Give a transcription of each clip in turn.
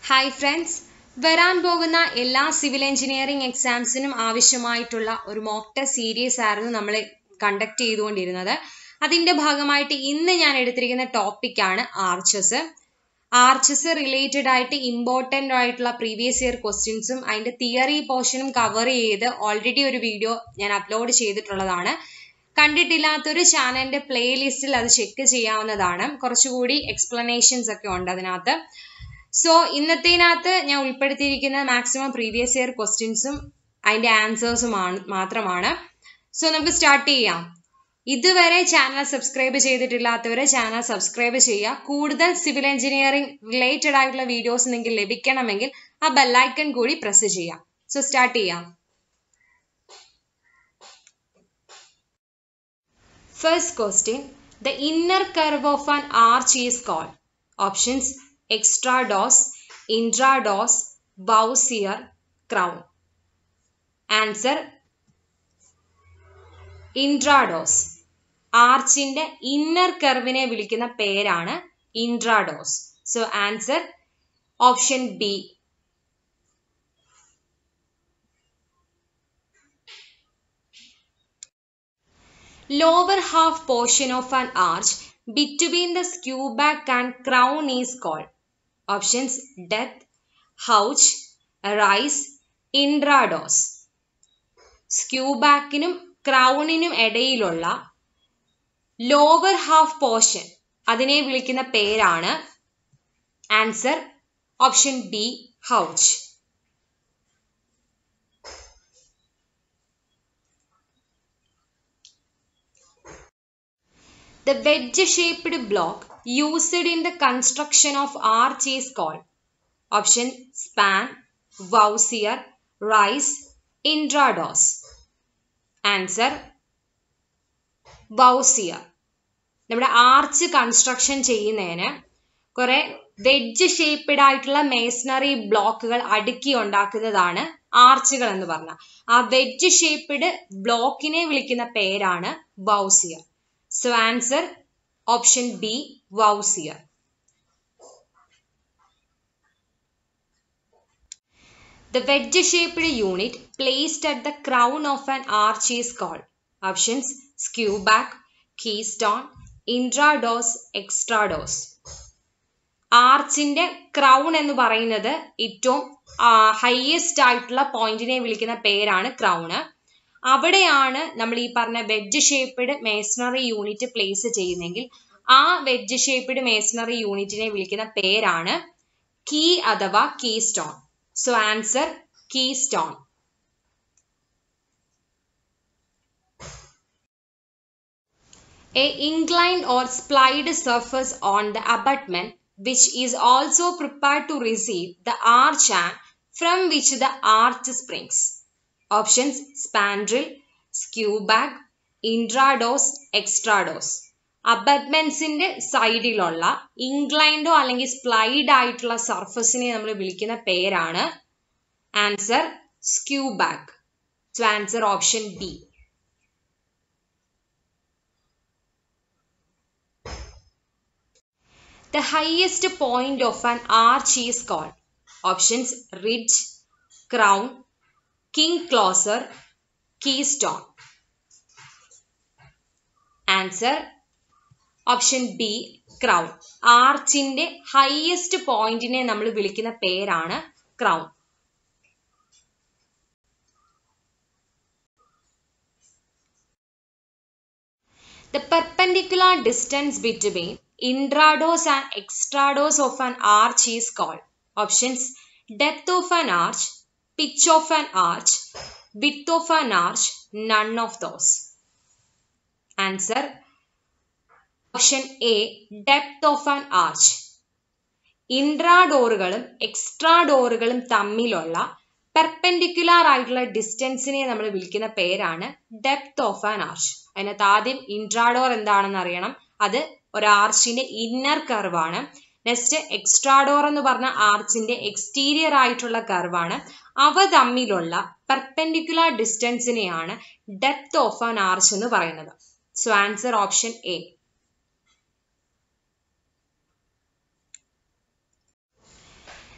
Hi friends വരാൻ പോകുന്ന എല്ലാ സിവിൽ എഞ്ചിനീയറിംഗ് എക്സാംസിനും ആവശ്യമായിട്ടുള്ള ഒരു മോക്ക് ടെസ്റ്റ് സീരീസ് ആയിരുന്നു നമ്മൾ കണ്ടക്ട് ചെയ്തുകൊണ്ടിരുന്നത് അതിന്റെ ഭാഗമായിട്ട് ഇന്ന് ഞാൻ എടുത്തിരിക്കുന്ന ടോപ്പിക്കാണ് ആർച്ചസ് ആർച്ചസ് റിലേറ്റഡ് ആയിട്ട് ഇമ്പോർട്ടൻ്റ് ആയിട്ടുള്ള പ്രീവിയസ് ഇയർ ക്വസ്റ്റ്യൻസും അതിന്റെ തിയറി പോർഷനും കവർ ചെയ്ത് ഓൾറെഡി ഒരു വീഡിയോ ഞാൻ അപ്ലോഡ് ചെയ്തിട്ടുള്ളതാണ് കണ്ടിട്ടില്ലാത്തൊരു ചാനലിന്റെ പ്ലേലിസ്റ്റിൽ അത് ചെക്ക് ചെയ്യാവുന്നതാണ് കുറച്ചുകൂടി എക്സ്പ്ലനേഷൻസ് ഒക്കെ ഉണ്ട് അതിനകത്ത് സോ ഇന്നത്തേനകത്ത് ഞാൻ ഉൾപ്പെടുത്തിയിരിക്കുന്ന മാക്സിമം പ്രീവിയസ് ഇയർ ക്വസ്റ്റ്യൻസും അതിന്റെ ആൻസേഴ്സും മാത്രമാണ് സോ നമുക്ക് സ്റ്റാർട്ട് ചെയ്യാം ഇതുവരെ ചാനൽ സബ്സ്ക്രൈബ് ചെയ്തിട്ടില്ലാത്തവരെ ചാനൽ സബ്സ്ക്രൈബ് ചെയ്യുക കൂടുതൽ സിവിൽ എഞ്ചിനീയറിംഗ് റിലേറ്റഡ് ആയിട്ടുള്ള വീഡിയോസ് നിങ്ങൾക്ക് ലഭിക്കണമെങ്കിൽ ആ ബെല്ലൈക്കൺ കൂടി പ്രസ് ചെയ്യാം സോ സ്റ്റാർട്ട് ചെയ്യാം First question The inner curve of an arch is called options extrados, intrados, Bowsier, crown. Answer intrados ആർച്ചിന്റെ ഇന്നർ കർവിനെ വിളിക്കുന്ന പേരാണ് intrados so answer option B lower half portion of an arch between the skew back and crown is called options depth houch rise intrados skew ബാക്കിനും ക്രൗണിനും ഇടയിലുള്ള lower half portion അതിനെ വിളിക്കുന്ന പേരാണ് answer option B haunch The wedge-shaped block used in the construction of arch is called option span, Vaucier, rise, intrados. Answer Vaucier. നമ്മുടെ arch construction ചെയ്യുന്നതിന് കുറെ wedge shaped ആയിട്ടുള്ള മേസണറി ബ്ലോക്കുകൾ അടുക്കി ഉണ്ടാക്കുന്നതാണ് ആർച്ചുകൾ എന്ന് പറഞ്ഞ ആ വെഡ്ജ് ഷേപ്പ്ഡ് ബ്ലോക്കിനെ വിളിക്കുന്ന പേരാണ് voussoir So answer option B, Vaucier. The wedge-shaped unit placed at the crown of an arch is called options skew back, keystone, intrados, extrados. ആർച്ചിന്റെ ക്രൗൺ എന്ന് പറയുന്നത് ഏറ്റവും ഹയസ്റ്റ് ആയിട്ടുള്ള പോയിന്റിനെ വിളിക്കുന്ന പേരാണ് ക്രൗണ് അവിടെയാണ് നമ്മൾ ഈ പറഞ്ഞ wedge shaped masonry unit place ചെയ്യുന്നെങ്കിൽ ആ വെഡ്ജ് ഷേപ്പ്ഡ് മേസണറി യൂണിറ്റിനെ വിളിക്കുന്ന പേരാണ് കീ അഥവാ keystone so answer keystone A inclined or splied surface on the abutment which is also prepared to receive the arch and from which the arch springs. Options spandrel skewback intrados extrados അബറ്റ്മെന്റ്സിന്റെ സൈഡിലുള്ള ഇൻക്ലൈൻഡോ അല്ലെങ്കിൽ splayed ആയിട്ടുള്ള സർഫസിനെ നമ്മൾ വിളിക്കുന്ന പേരാണ് answer skewback so answer option B The highest point of an arch is called options ridge, crown, King Closer, Keystone. Answer option B crown ആർച്ചിന്റെ ഹയസ്റ്റ് പോയിന്റിനെ നമ്മൾ വിളിക്കുന്ന പേരാണ് crown The perpendicular distance between intrados and extrados of an arch is called options depth of an arch, pitch of an arch, width of an arch, none of those. Answer Option A Depth of an arch. ഇൻട്രാഡോറുകളും എക്സ്ട്രാ ഡോറുകളും തമ്മിലുള്ള perpendicular ആയിട്ടുള്ള ഡിസ്റ്റൻസിനെ നമ്മൾ വിളിക്കുന്ന പേരാണ് depth of an arch അതിനകത്ത് ആദ്യം ഇൻട്രാഡോർ എന്താണെന്ന് അറിയണം അത് ഒരു ആർച്ചിന്റെ ഇന്നർ കർവാണ് നെക്സ്റ്റ് എക്സ്ട്രാഡോർ എന്ന് പറഞ്ഞ ആർച്ചിന്റെ എക്സ്റ്റീരിയർ ആയിട്ടുള്ള കർവാണ് അവ തമ്മിലുള്ള പെർപെൻഡിക്കുലർ ഡിസ്റ്റൻസിനെയാണ് ഡെപ്ത് ഓഫ് ആൻ ആർച്ച് എന്ന് പറയുന്നത് so answer option A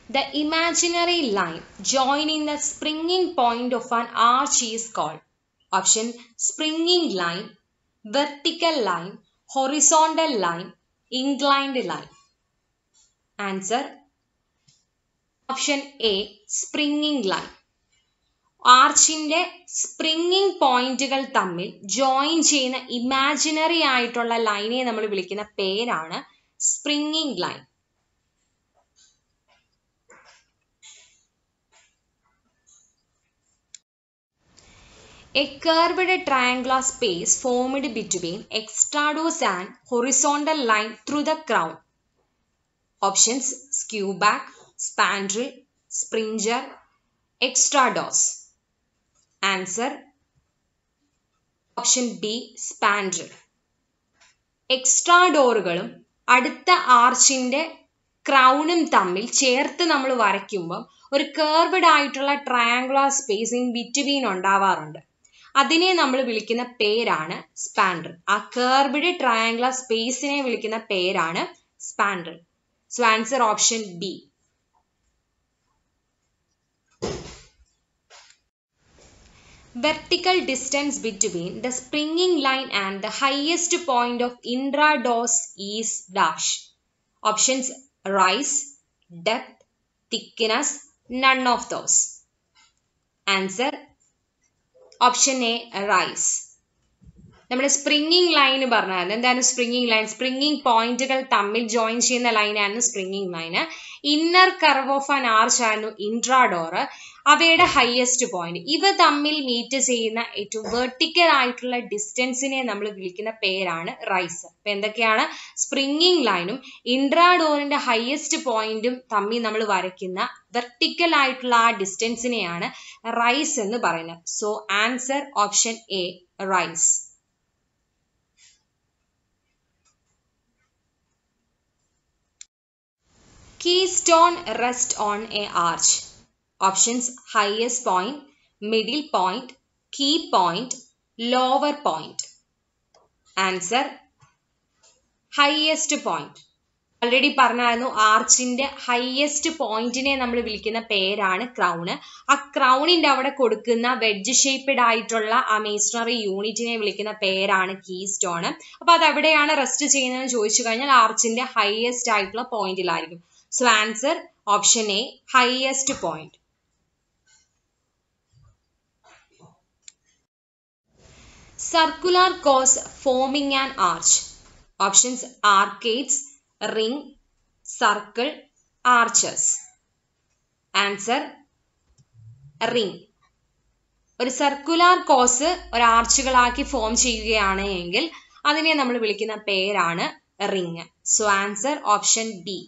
The imaginary line joining the springing point of an arch is called option springing line, vertical line, horizontal line, inclined line. Answer option A springing line ആർച്ചിന്റെ springing പോയിന്റുകൾ തമ്മിൽ join ചെയ്യുന്ന imaginary ആയിട്ടുള്ള ലൈനെ നമ്മൾ വിളിക്കുന്ന പേരാണ് springing line A curved triangular space formed between extrados and horizontal line through the crown. Options skew back, spandrel, springer, extrados. Answer option B spandrel എക്സ്ട്രാ ഡോറുകളും അടുത്ത ആർച്ചിന്റെ ക്രൗണും തമ്മിൽ ചേർത്ത് നമ്മൾ വരയ്ക്കുമ്പോൾ ഒരു കേർവഡ് ആയിട്ടുള്ള ട്രയാങ്കുലർ സ്പേസ് ഇൻ ബിറ്റ്വീൻ ഉണ്ടാവാറുണ്ട് അതിനെ നമ്മൾ വിളിക്കുന്ന പേരാണ് സ്പാൻഡ്രൽ ആ കേർവഡ് ട്രയാങ്കുലർ സ്പേസിനെ വിളിക്കുന്ന പേരാണ് spandrel so answer option B vertical distance between the springing line and the highest point of intrados is dash. Options rise, depth, thickness, none of those. Answer option A rise നമ്മൾ springing line പറഞ്ഞായിരുന്നു എന്താണ് springing line springing പോയിന്റുകൾ തമ്മിൽ join ചെയ്യുന്ന ലൈനായിരുന്നു springing ലൈന് inner curve of an arch ആയിരുന്നു intrados അവയുടെ ഹയസ്റ്റ് പോയിന്റ് ഇവ തമ്മിൽ മീറ്റ് ചെയ്യുന്ന ഏറ്റവും വെർട്ടിക്കൽ ആയിട്ടുള്ള ഡിസ്റ്റൻസിനെ നമ്മൾ വിളിക്കുന്ന പേരാണ് റൈസ് അപ്പൊ എന്തൊക്കെയാണ് സ്പ്രിങ്ങിങ് ലൈനും ഇൻട്രാഡോറിന്റെ ഹയസ്റ്റ് പോയിന്റും തമ്മിൽ നമ്മൾ വരയ്ക്കുന്ന വെർട്ടിക്കൽ ആയിട്ടുള്ള ആ ഡിസ്റ്റൻസിനെയാണ് റൈസ് എന്ന് പറയുന്നത് so answer option A rise keystone rest on a arch options highest point middle point key point lower point answer highest point already പറഞ്ഞായിരുന്നു ആർച്ചിന്റെ ഹയസ്റ്റ് പോയിന്റിനെ നമ്മൾ വിളിക്കുന്ന പേരാണ് ക്രൗണ് ആ ക്രൗണിന്റെ അവിടെ കൊടുക്കുന്ന വെഡ്ജ് ഷേപ്ഡ് ആയിട്ടുള്ള ആ മേസണറി യൂണിറ്റിനെ വിളിക്കുന്ന പേരാണ് കീ സ്റ്റോൺ അപ്പൊ അത് എവിടെയാണ് റെസ്റ്റ് ചെയ്യുന്നതെന്ന് ചോദിച്ചു കഴിഞ്ഞാൽ ആർച്ചിന്റെ ഹയസ്റ്റ് ആയിട്ടുള്ള പോയിന്റിലായിരിക്കും so answer option A highest point circular course forming an arch options arcades ring circle arches answer ring ഒരു സർക്കുലാർ കോസ് ഒരു ആർച്ചുകളാക്കി ഫോം ചെയ്യുകയാണ് എങ്കിൽ അതിനെ നമ്മൾ വിളിക്കുന്ന പേരാണ് ring so answer option B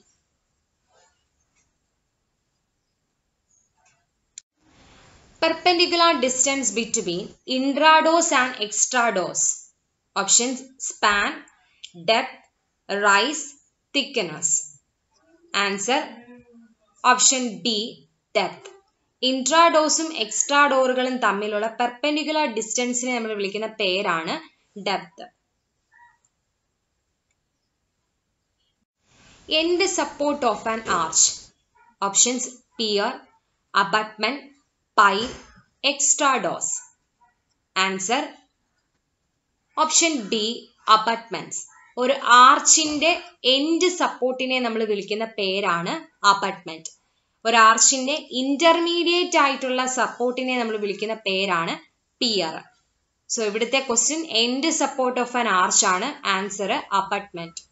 perpendicular distance between intrados and extrados. Options span, depth, rise, thickness. Answer option B depth. ഇൻട്രാഡോസും എക്സ്ട്രാഡോറുകളും തമ്മിലുള്ള പെർപെൻഡിക്കുലർ ഡിസ്റ്റൻസിനെ നമ്മൾ വിളിക്കുന്ന പേരാണ് depth end support of an arch options pier abutment pie extrados answer option B abutments ഒരു ആർച്ചിന്റെ end സപ്പോർട്ടിനെ നമ്മൾ വിളിക്കുന്ന പേരാണ് അബട്ട്മെന്റ് ഒരു ആർച്ചിന്റെ ഇന്റർമീഡിയറ്റ് ആയിട്ടുള്ള സപ്പോർട്ടിനെ നമ്മൾ വിളിക്കുന്ന പേരാണ് പിയർ സോ ഇവിടുത്തെ question end support of an arch ആണ് answer abutment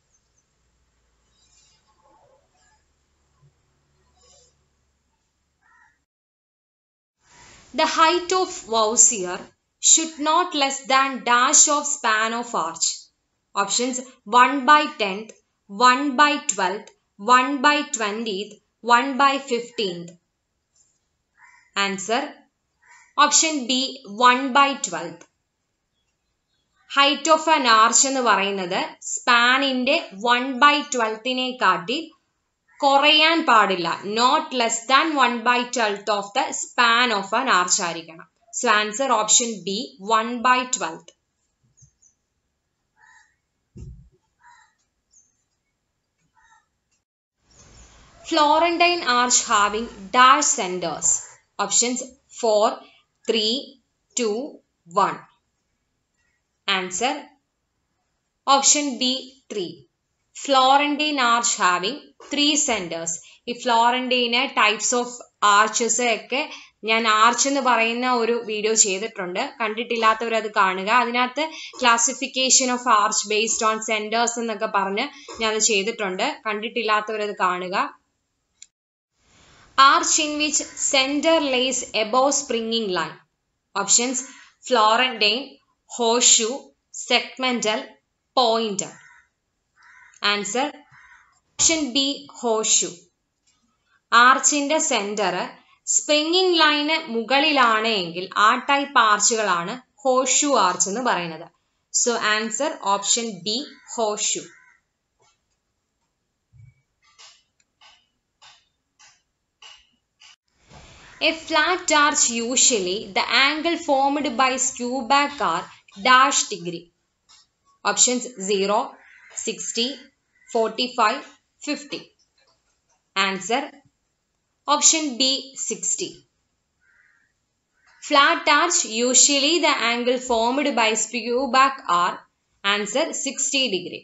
The height of Vaucier should not less than dash of span of arch. Options 1 by 10th, 1 by 12th, 1 by 20th, 1 by 15th. Answer Option B 1 by 12th. Height of an arch എന്ന് പറയുന്നത് സ്പാനിന്റെ one by ട്വൽത്തിനെ കാട്ടി കുറയാൻ പാടില്ല not less than one by twelfth of the span of an arch ആയിരിക്കണം so answer option B one by twelfth Florentine arch having dash centres options four three two one answer option B three Florentine arch having three centres ഈ ഫ്ലോറന്റൈന് types of arches ഒക്കെ ഞാൻ arch എന്ന് പറയുന്ന ഒരു video ചെയ്തിട്ടുണ്ട് കണ്ടിട്ടില്ലാത്തവർ അത് കാണുക അതിനകത്ത് classification of arch based on centres എന്നൊക്കെ പറഞ്ഞ് ഞാൻ അത് ചെയ്തിട്ടുണ്ട് കണ്ടിട്ടില്ലാത്തവർ അത് കാണുക arch in which centre lies above springing line options Florentine horseshoe segmental pointed answer option B horseshoe ആർച്ചിന്റെ സെന്റർ സ്പ്രിംഗിംഗ് ലൈന് മുകളിലാണ് എങ്കിൽ ആ ടൈപ്പ് ആർച്ചുകളാണ് ഹോഷു ആർച്ച് എന്ന് പറയുന്നത് so answer option B horseshoe A flat arch usually the angle formed by skew back are dash degree. Options 0, 60, 45, 50. Answer option B 60. Flat arch usually the angle formed by skew back are answer 60 degree.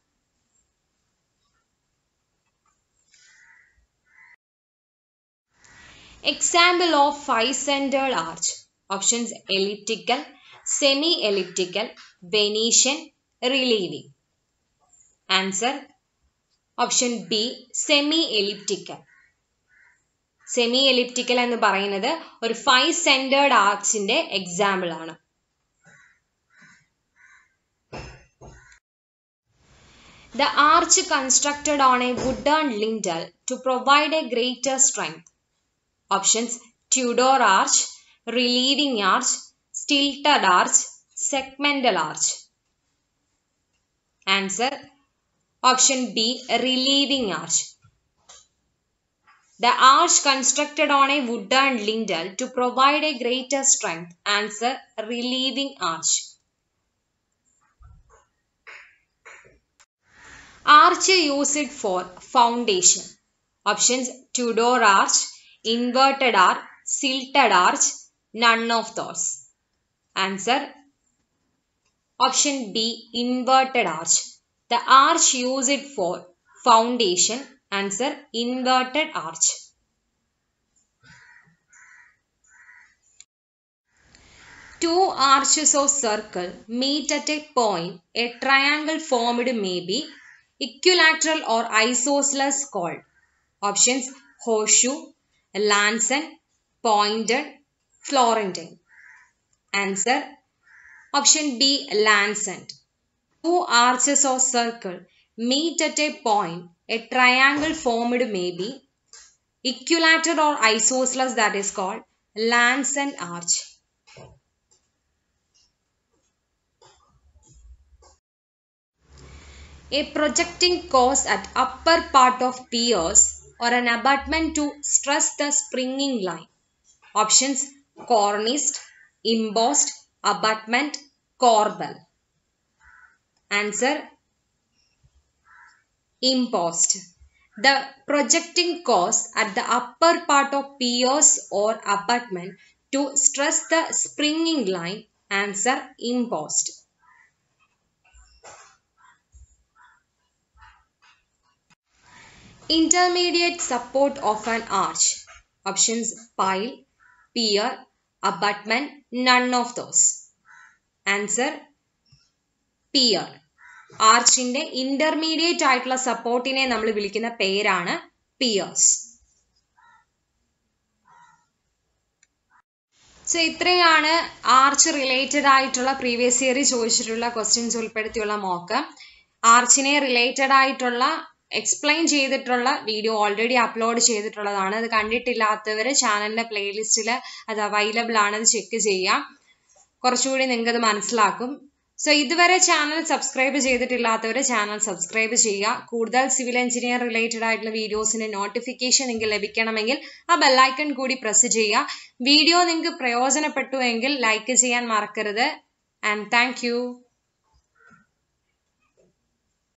Example of five-centered arch. Options elliptical, semi-elliptical, Venetian, relieving. Answer option B semi elliptical semi elliptical എന്ന് പറയുന്നത് ഒരു five centred ആർച്ചിന്റെ example ആണ് The arch constructed on a wooden lintel to provide a greater strength. Options Tudor arch, relieving arch, stilted arch, segmental arch. Answer Option B relieving arch. The arch constructed on a wooden lintel to provide a greater strength. Answer relieving arch. Arch used for foundation. Options Tudor arch, inverted arch, silted arch, none of those. Answer Option B inverted arch. The arch used for foundation. Answer inverted arch. Two arches of circle meet at a point. A triangle formed may be equilateral or isosceles called. Options horseshoe, lancet, pointed, Florentine. Answer option B lancet. Two arches of circle meet at a point. A triangle formed may be equilateral or isosceles that is called lancet arch. A projecting cause at upper part of piers or an abutment to stress the springing line. Options corniced, embossed, abutment, corbel. Answer impost. The projecting cause at the upper part of piers or abutment to stress the springing line. Answer impost. Intermediate support of an arch. Options pile, pier, abutment, none of those. Answer pier ആർച്ചിന്റെ intermediate ആയിട്ടുള്ള സപ്പോർട്ടിനെ നമ്മൾ വിളിക്കുന്ന പേരാണ് piers so ഇത്രയാണ് arch related ആയിട്ടുള്ള previous year ചോദിച്ചിട്ടുള്ള questions ഉൾപ്പെടുത്തിയുള്ള മോക്ക് ആർച്ചിനെ റിലേറ്റഡ് ആയിട്ടുള്ള എക്സ്പ്ലെയിൻ ചെയ്തിട്ടുള്ള വീഡിയോ ഓൾറെഡി അപ്ലോഡ് ചെയ്തിട്ടുള്ളതാണ് അത് കണ്ടിട്ടില്ലാത്തവർ ചാനലിന്റെ പ്ലേലിസ്റ്റിൽ അത് അവൈലബിൾ ആണ് അത് ചെക്ക് ചെയ്യാം കുറച്ചുകൂടി നിങ്ങൾക്ക് അത് മനസ്സിലാക്കും സോ ഇതുവരെ ചാനൽ സബ്സ്ക്രൈബ് ചെയ്തിട്ടില്ലാത്തവർ ചാനൽ സബ്സ്ക്രൈബ് ചെയ്യുക കൂടുതൽ സിവിൽ എഞ്ചിനീയർ റിലേറ്റഡ് ആയിട്ടുള്ള വീഡിയോസിന്റെ നോട്ടിഫിക്കേഷൻ നിങ്ങൾക്ക് ലഭിക്കണമെങ്കിൽ ആ ബെല്ലൈക്കൺ കൂടി പ്രസ് ചെയ്യുക വീഡിയോ നിങ്ങൾക്ക് പ്രയോജനപ്പെട്ടു എങ്കിൽ ലൈക്ക് ചെയ്യാൻ മറക്കരുത് ആൻഡ് താങ്ക്